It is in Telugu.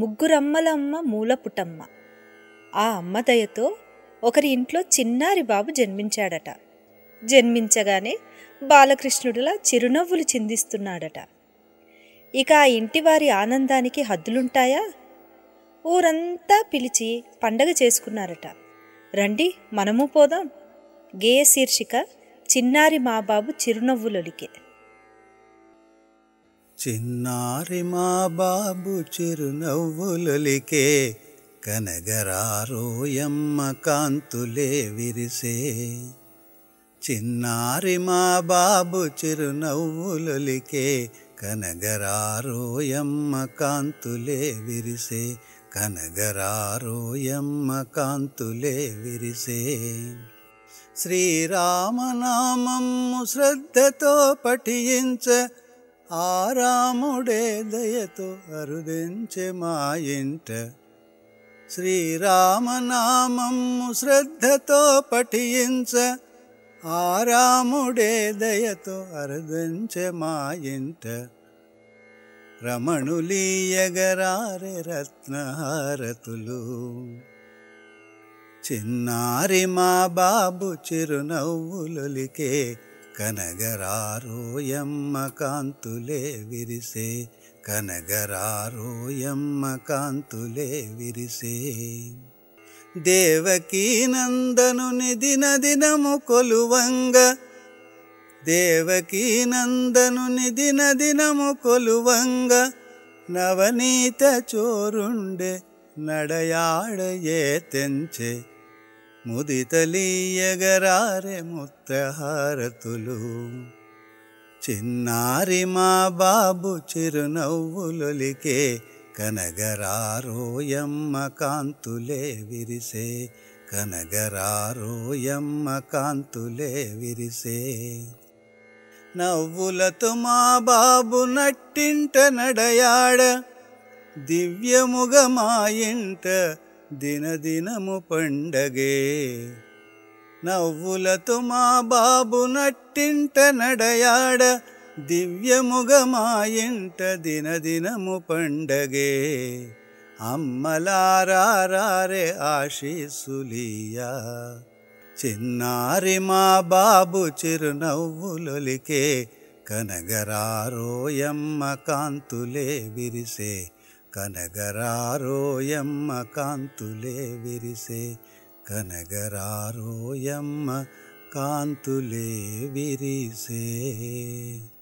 ముగ్గురమ్మలమ్మ మూలపుటమ్మ ఆ అమ్మ దయతో ఒకరి ఇంట్లో చిన్నారి బాబు జన్మించాడట జన్మించగానే బాలకృష్ణుడిలా చిరునవ్వులు చిందిస్తున్నాడట ఇక ఆ ఇంటి వారి ఆనందానికి హద్దులుంటాయా ఊరంతా పిలిచి పండగ చేసుకున్నారట రండి మనము పోదాం గేయ శీర్షిక చిన్నారి మా బాబు చిరునవ్వులొలికే చిన్నారి మా బాబు చిరునవ్వులొలికే కనగరారోయమ్మ కాంతులే విరిసే చిన్నారి మా బాబు చిరునవ్వులొలికే కనగరారోయమ్మ కాంతులే విరిసే కనగరారోయమ్మ కాంతులే విరిసే శ్రీరామనామము శ్రద్ధతో పఠించ ఆ రాముడే దయతో అరుదించే మా ఇంట శ్రీరామనామము శ్రద్ధతో పఠించ ఆ రాముడే దయతో అరుదించే మా ఇంట రమణులీయగరారె రత్నహారతులు చిన్నారి మా బాబు చిరునవ్వులొలికే కనగరారోయమ్మ కాంతులే విరిసే కనగరారోయమ్మ కాంతులే విరిసే దేవకీ నందనుని దినదినము కొలువంగ దేవకీ నందనుని దినదినము కొలువంగ నవనీత చోరుండే నడయాడయే తెంచే ముదితలీయగరారె ముత్తహారతులు చిన్నారి మా బాబు చిరునవ్వులొలికే కనగరారోయమ్మ కాంతులే విరిసే కనగరారోయమ్మ కాంతులే విరిసే నవ్వులతో మా బాబు నట్టింట నడయాడ దివ్యముగ మా ఇంట దినదినము పండగే నవ్వులతో మా బాబు నట్టింట నడయాడ దివ్యముగ మా ఇంట దినదినము పండగే అమ్మలారారే ఆశీసులియా చిన్నారి మా బాబు చిరునవ్వులొలికే కనగరారోయమ్మ కాంతులే విరిసే కనగరారోయమ్మ కాంతులే విరిసే కనగరారోయమ్మ కాంతులే విరిసే